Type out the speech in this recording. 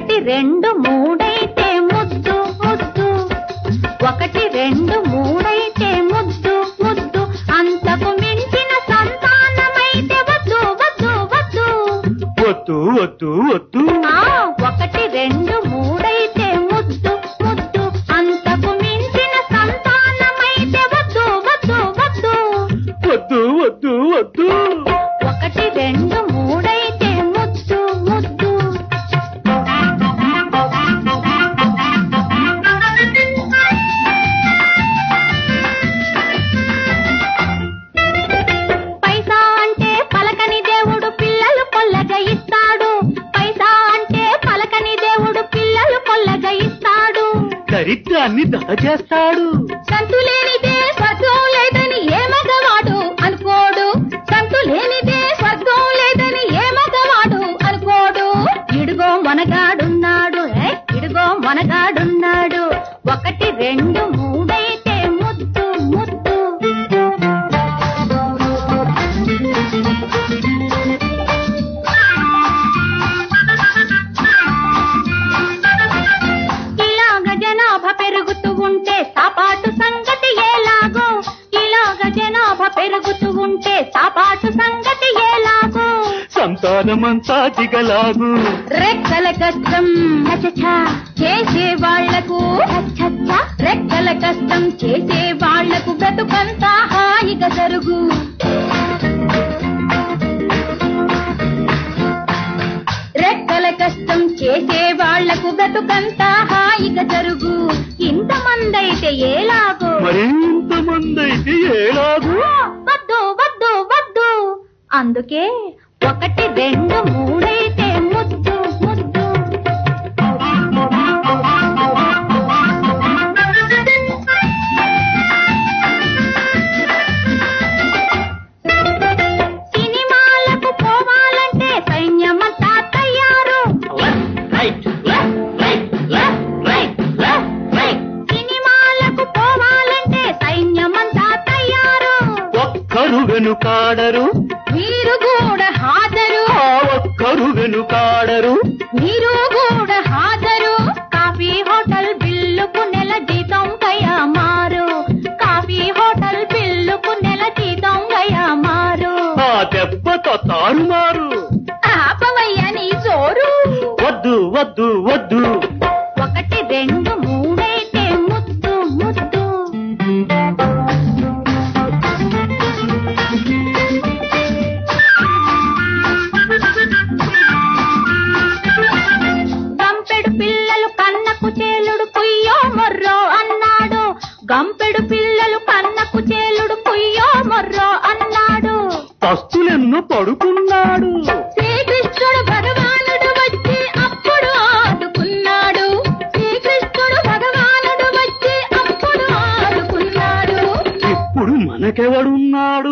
ఒకటి రెండు మూడైతే ముద్దు ముద్దు ఒకటి రెండు మూడైతే ముద్దు ముద్దు అంతకు మించిన సంతానమైతే వద్దు వద్దు వద్దు వద్దు వద్దు వద్దు ఆ ఒకటి రెండు మూడైతే ముద్దు ముద్దు అంతకు మించిన సంతానమైతే వద్దు వద్దు వద్దు వద్దు వద్దు వద్దు ఒకటి రెండు మూడైతే ముద్దు ముద్దు పైసా అంటే పలకని దేవుడు పిల్లలు కొల్లగా ఇస్తాడు పైసా అంటే పలకని దేవుడు పిల్లలు కొల్లగా ఇస్తాడు దరిద్రాన్ని దహచేస్తాడు సంతు లేనిదే స్వర్గం లేదని ఏ మగవాడు అనుకోడు సంతు లేనిదే స్వర్గం లేదని ఏ మగవాడు అనుకోడు ఇడుగో మొనగాడున్నాడు ఏ, ఇడుగో మొనగాడున్నాడు ఒకటి రెండు మూడైతే ముద్దు ముద్దు ఇలాగ జనాభా పెరుగుతూ ఉంటే సాపాటు సంగతి ఎలాగో ఇలాగ జనాభా పెరుగుతూ ఉంటే సాపాటు సంగతి ఎలాగో సంతానమంతా దిగలాగు రెక్కల కష్టం చచచా చేసే వాళ్లకు చచ్చచ్చ రెక్కల కష్టం చేసే వాళ్లకు బ్రతుకంతా హాయిగా జరుగు రెక్కల కష్టం చేసే వాళ్లకు బ్రతుకంతా హాయిగా జరుగు ఇంతమందైతే ఏలాగో మరింత మందైతే ఏలాగు వద్దు వద్దు వద్దు అందుకే ఒకటి రెండు మూడైతే ముద్దు ముద్దు సినిమాలకు పోవాలంటే సైన్యమంతా తయారు సినిమాలకు పోవాలంటే సైన్యమంతా తయారు ఒక్కరు వెనుకాడరు మీరు కూడా హాజరు ఆ ఒక్కరు వెనుకాడరు మీరు కూడా హాజరు కాఫీ హోటల్ బిల్లుకు నెల జీతం మారు కాఫీ హోటల్ బిల్లుకు నెల జీతం మారు ఆ దెబ్బతో తారుమారు ఆపవయ్య నీ జోరు వద్దు వద్దు వద్దు ఒకటి రెండు మూడైతే ముద్దు ముద్దు గంపెడు పిల్లలు కన్నకు చేలుడు పుయ్యో మొర్రో అన్నాడు గంపెడు పిల్లలు కన్నకు చేలుడు పుయ్యో మొర్రో అన్నాడు పస్తులెన్నో పడుకున్నాడు శ్రీకృష్ణుడు భగవానుడు వచ్చి అప్పుడు ఆదుకున్నాడు శ్రీకృష్ణుడు భగవానుడు వచ్చి అప్పుడు ఆదుకున్నాడు ఇప్పుడు మనకెవడున్నాడు